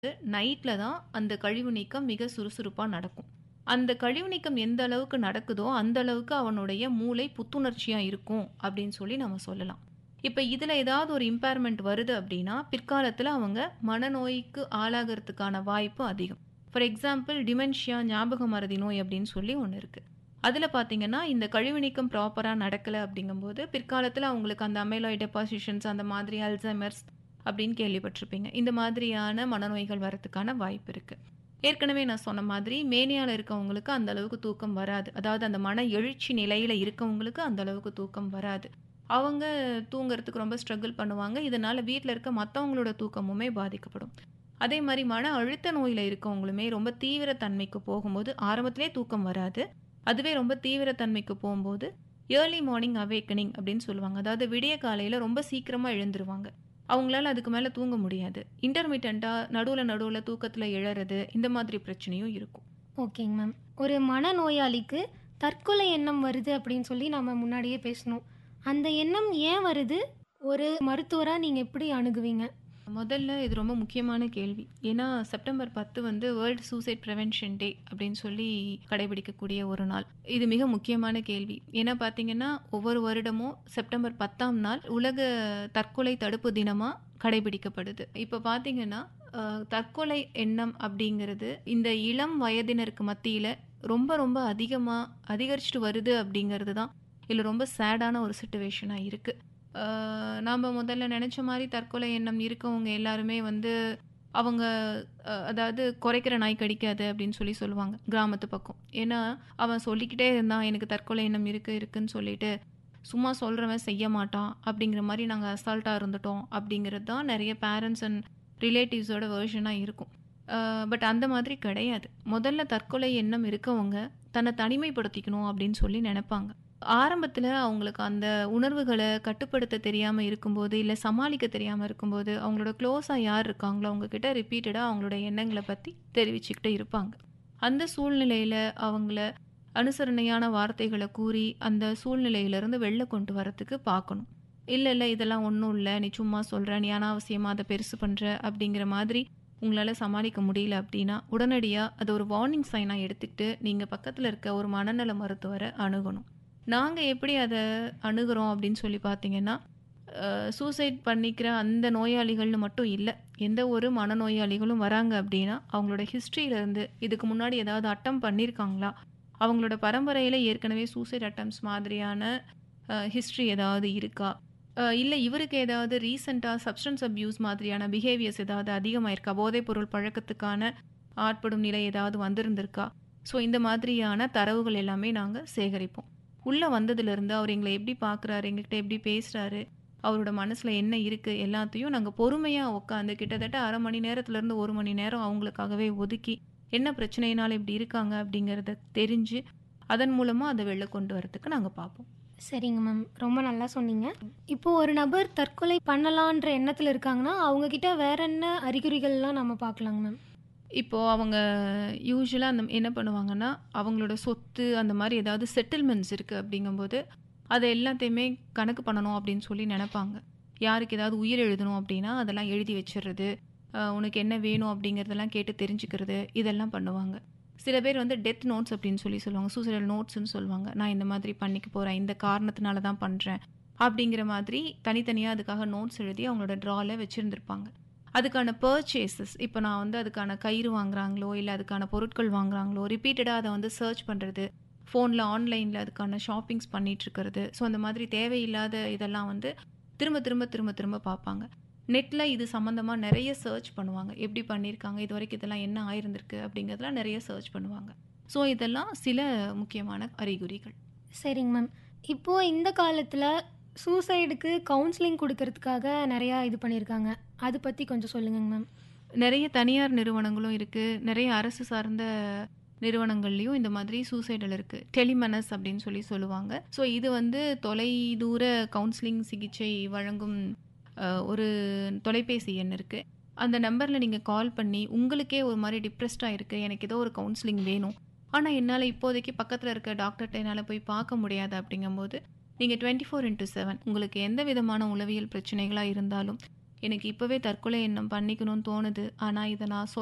நைட்ல தான் அந்த கழிவு நீக்கம் மிக சுறுசுறுப்பா நடக்கும். அந்த கழிவு நீக்கம் எந்த அளவுக்கு நடக்குதோ, அந்த அளவுக்கு அவனுடைய மூளை புத்துணர்ச்சியா இருக்கும் அப்படின்னு சொல்லி நம்ம சொல்லலாம். இப்ப இதுல ஏதாவது ஒரு இம்பேர்மென்ட் வருது அப்படின்னா, பிற்காலத்துல அவங்க மனநோய்க்கு ஆளாகறதுக்கான வாய்ப்பு அதிகம். ஃபார் எக்ஸாம்பிள் டிமென்ஷியா ஞாபக மறதி நோய் அப்படின்னு சொல்லி ஒண்ணு இருக்கு. அதுல பார்த்தீங்கன்னா, இந்த கழிவு நீக்கம் ப்ராப்பரா நடக்கல அப்படிங்கும்போது, பிற்காலத்துல அவங்களுக்கு அந்த அமைலாய்ட் டெபாசிஷன்ஸ் அந்த மாதிரி அல்சைமர்ஸ் அப்படின்னு கேள்விப்பட்டிருப்பீங்க. இந்த மாதிரியான மனநோய்கள் வரதுக்கான வாய்ப்பு இருக்கு. ஏற்கனவே நான் சொன்ன மாதிரி மேனியால இருக்கவங்களுக்கு அந்த அளவுக்கு தூக்கம் வராது. அதாவது அந்த மன எழுச்சி நிலையில இருக்கவங்களுக்கு அந்த அளவுக்கு தூக்கம் வராது. அவங்க தூங்குறதுக்கு ரொம்ப ஸ்ட்ரகிள் பண்ணுவாங்க. இதனால வீட்ல இருக்க மத்தவங்களோட தூக்கமுமே பாதிக்கப்படும். அதே மாரி மன அழுத்த நோயில இருக்கவங்களுமே ரொம்ப தீவிர தன்மைக்கு போகும்போது, ஆரம்பத்திலே தூக்கம் வராது. அதுவே ரொம்ப தீவிர தன்மைக்கு போம்போது, ஏர்லி மார்னிங் அவேக்கனிங் அப்படின்னு சொல்லுவாங்க. அதாவது விடிய காலையில ரொம்ப சீக்கிரமா எழுந்துருவாங்க. அவங்களால அதுக்கு மேல தூங்க முடியாது. இன்டர்மிட்டன்ட்டா நடுவுல நடுவுல தூக்கத்துல எழறது, இந்த மாதிரி பிரச்சனையும் இருக்கும். ஓகேங்க மேம். ஒரு மனநோயாளிக்கு தற்கொலை எண்ணம் வருது அப்படின்னு சொல்லி நம்ம முன்னாடியே பேசினோம். அந்த எண்ணம் ஏன் வருது? ஒரு மருத்துவரா நீங்க எப்படி அணுகுவீங்க? முதல்ல இது ரொம்ப முக்கியமான கேள்வி. ஏன்னா செப்டம்பர் 10 வந்து வேர்ல்ட் சூசைட் பிரிவென்ஷன் டே அப்படின்னு சொல்லி கடைபிடிக்கக்கூடிய ஒரு நாள். இது மிக முக்கியமான கேள்வி. ஏன்னா பார்த்தீங்கன்னா, ஒவ்வொரு வருடமும் செப்டம்பர் 10ஆம் நாள் உலக தற்கொலை தடுப்பு தினமா கடைபிடிக்கப்படுது. இப்ப பார்த்தீங்கன்னா, அ தற்கொலை எண்ணம் அப்படிங்கிறது இந்த இளம் வயதினருக்கு மத்தியில ரொம்ப ரொம்ப அதிகமா அதிகரிச்சுட்டு வருது அப்படிங்கிறது தான் இதுல ரொம்ப சேடான ஒரு சிச்சுவேஷனா இருக்கு. ஆ நாம முதல்ல நெனச்ச மாரி தற்கொலை எண்ணம் இருக்கவங்க எல்லாருமே வந்து அவங்க அ அதாவது "குறைக்கிற நாய் கடிக்காது" அப்படின்னு சொல்லி சொல்லுவாங்க, கிராமத்து பக்கம். ஏன்னா, அவன் சொல்லிக்கிட்டே இருந்தான், எனக்கு தற்கொலை எண்ணம் இருக்கு இருக்குன்னு சொல்லிட்டு, சும்மா சொல்றவன் செய்ய மாட்டான் அப்படிங்கிற மாரி நாங்க அசால்ட்டா இருந்துட்டோம் அப்படிங்கிறது தான் நெறைய பேரண்ட்ஸ் அண்ட் ரிலேட்டிவ்ஸோட வெர்ஷனா இருக்கும். ஆ பட் அந்த மாதிரி கிடையாது. முதல்ல தற்கொலை எண்ணம் இருக்கவங்க தன்னை தனிமைப்படுத்திக்கணும் அப்படின்னு சொல்லி நெனைப்பாங்க. ஆரம்பத்துல அவங்களுக்கு அந்த உணர்வுகள கட்டுப்படுத்த தெரியாம இருக்கும்போது, இல்ல சமாளிக்க தெரியாம இருக்கும்போது, அவங்களோட க்ளோஸா யார் இருக்காங்களோ அவங்க கிட்ட ரிப்பீட்டடா அவங்களோட எண்ணங்கள பத்தி தெரிவிச்சுக்கிட்டு இருப்பாங்க. அந்த சூழ்நிலையில அவங்கள அனுசரணையான வார்த்தைகள கூறி, அந்த சூழ்நிலையிலிருந்து வெளில கொண்டு வரதுக்கு பார்க்கணும். "இல்ல இல்ல இதெல்லாம் ஒண்ணும் இல்ல. நீ சும்மா சொல்ற. நீ அனாவசியமா அத பெருசு பண்ற" அப்படிங்கிற மாதிரி உங்களால சமாளிக்க முடியல அப்படின்னா, உடனடியா அத ஒரு வார்னிங் சைனா எடுத்துக்கிட்டு, நீங்க பக்கத்துல இருக்க ஒரு மனநல மருத்துவர அணுகணும். நாங்க எப்படி அத அணுகுறோம் அப்படின்னு சொல்லி பார்த்தீங்கன்னா, அ சூசைட் பண்ணிக்கிற அந்த நோயாளிகள்னு மட்டும் இல்ல. எந்த ஒரு மனநோயாளிகளும் வராங்க அப்படின்னா, அவங்களோட ஹிஸ்டரியிலருந்து இதுக்கு முன்னாடி ஏதாவது அட்டெம்ப்ட் பண்ணியிருக்காங்களா? அவங்களோட பரம்பரையில ஏற்கனவே சூசைட் அட்டெம்ப்ட்ஸ் மாதிரியான அ ஹிஸ்டரி ஏதாவது இருக்கா? அ இல்ல இவருக்கு ஏதாவது ரீசென்ட்டா சப்ஸ்டன்ஸ் அப்யூஸ் மாதிரியான பிஹேவியர்ஸ் ஏதாவது அதிகமாயிருக்கா? போதைப்பொருள் பழக்கத்துக்கான ஆட்படும் நிலை ஏதாவது வந்திருந்திருக்கா? ஸோ இந்த மாதிரியான தரவுகள் எல்லாமே நாங்க சேகரிப்போம். உள்ள வந்ததிலிருந்து அவர் எங்கள எப்படி பார்க்குறாரு? எங்ககிட்ட எப்படி பேசுறாரு? அவரோட மனசுல என்ன இருக்கு? எல்லாத்தையும் நாங்க பொறுமையா உட்காந்து கிட்டத்தட்ட 1/2 மணி நேரத்துலருந்து 1 மணி நேரம் அவங்களுக்காகவே ஒதுக்கி, என்ன பிரச்சனையினால இப்படி இருக்காங்க அப்படிங்கிறத தெரிஞ்சு, அதன் மூலமா அத வெளில கொண்டு வரதுக்கு நாங்க பார்ப்போம். சரிங்க மேம். ரொம்ப நல்லா சொன்னீங்க. இப்போ ஒரு நபர் தற்கொலை பண்ணலான்ற எண்ணத்துல இருக்காங்கன்னா, அவங்க கிட்ட வேற என்ன அறிகுறிகள்லாம் நம்ம பார்க்கலாங்க மேம்? இப்போ அவங்க யூசுவலா அந்த என்ன பண்ணுவாங்கன்னா, அவங்களோட சொத்து அந்த மாரி ஏதாவது செட்டில்மெண்ட்ஸ் இருக்கு அப்படிங்கும்போது, அத எல்லாத்தையுமே கணக்கு பண்ணணும் அப்படின்னு சொல்லி நெனைப்பாங்க. யாருக்கு ஏதாவது உயில் எழுதணும் அப்படின்னா, அதெல்லாம் எழுதி வச்சுர்றது. அ உனக்கு என்ன வேணும் அப்படிங்கிறதெல்லாம் கேட்டு தெரிஞ்சுக்கிறது, இதெல்லாம் பண்ணுவாங்க. சில பேர் வந்து டெத் நோட்ஸ் அப்படின்னு சொல்லி சொல்லுவாங்க. சூசைடல் நோட்ஸ்ன்னு சொல்லுவாங்க. நான் இந்த மாதிரி பண்ணிக்க போறேன். இந்த காரணத்தினால தான் பண்றேன். அப்படிங்கிற மாதிரி தனித்தனியா அதுக்காக நோட்ஸ் எழுதி அவங்களோட ட்ரால வச்சிருந்திருப்பாங்க. அதுக்கான பர்ச்சேஸஸ் இப்ப நான் வந்து அதுக்கான கயிறு வாங்குறாங்களோ, இல்ல அதுக்கான பொருட்கள் வாங்குறாங்களோ, ரிப்பீட்டடா அத வந்து சர்ச் பண்றது. ஃபோன்ல, ஆன்லைன்ல அதுக்கான ஷாப்பிங்ஸ் பண்ணிட்டு இருக்கிறது. ஸோ அந்த மாதிரி தேவையில்லாத இதெல்லாம் வந்து திரும்ப திரும்ப திரும்ப திரும்ப பார்ப்பாங்க. நெட்ல இது சம்மந்தமா நெறைய சர்ச் பண்ணுவாங்க. எப்படி பண்ணியிருக்காங்க? இதுவரைக்கும் இதெல்லாம் என்ன ஆயிருந்திருக்கு? அப்படிங்கிறதெல்லாம் நெறைய சர்ச் பண்ணுவாங்க. ஸோ இதெல்லாம் சில முக்கியமான அறிகுறிகள். சரிங்க மேம். இப்போ இந்த காலத்துல சூசைடுக்கு கவுன்சிலிங் குடுக்கறதுக்காக நெறையா இது பண்ணியிருக்காங்க. அது பத்தி கொஞ்சம் சொல்லுங்கங்க மேம். நெறைய தனியார் நிறுவனங்களும் இருக்கு. நெறைய அரசு சார்ந்த நிறுவனங்கள்லயும் இந்த மாதிரி சூசைடல் இருக்கு. டெலிமெனஸ் அப்படின்னு சொல்லி சொல்லுவாங்க. ஸோ இது வந்து தொலைதூர கவுன்சிலிங் சிகிச்சை வழங்கும் அ ஒரு தொலைபேசி எண் இருக்கு. அந்த நம்பர்ல நீங்க கால் பண்ணி, உங்களுக்கே ஒரு மாரி டிப்ரெஸ்டா இருக்கு. எனக்கு ஏதோ ஒரு கவுன்சிலிங் வேணும். ஆனா என்னால இப்போதைக்கு பக்கத்துல இருக்க டாக்டர்ட்ட என்னால போய் பார்க்க முடியாது அப்படிங்கும்போது, நீங்க 24x7 உங்களுக்கு எந்த விதமான உளவியல் பிரச்சனைகளா இருந்தாலும், எனக்கு இப்போவே தற்கொலை எண்ணம் பண்ணிக்கணும்னு தோணுது ஆனால் இதை நான்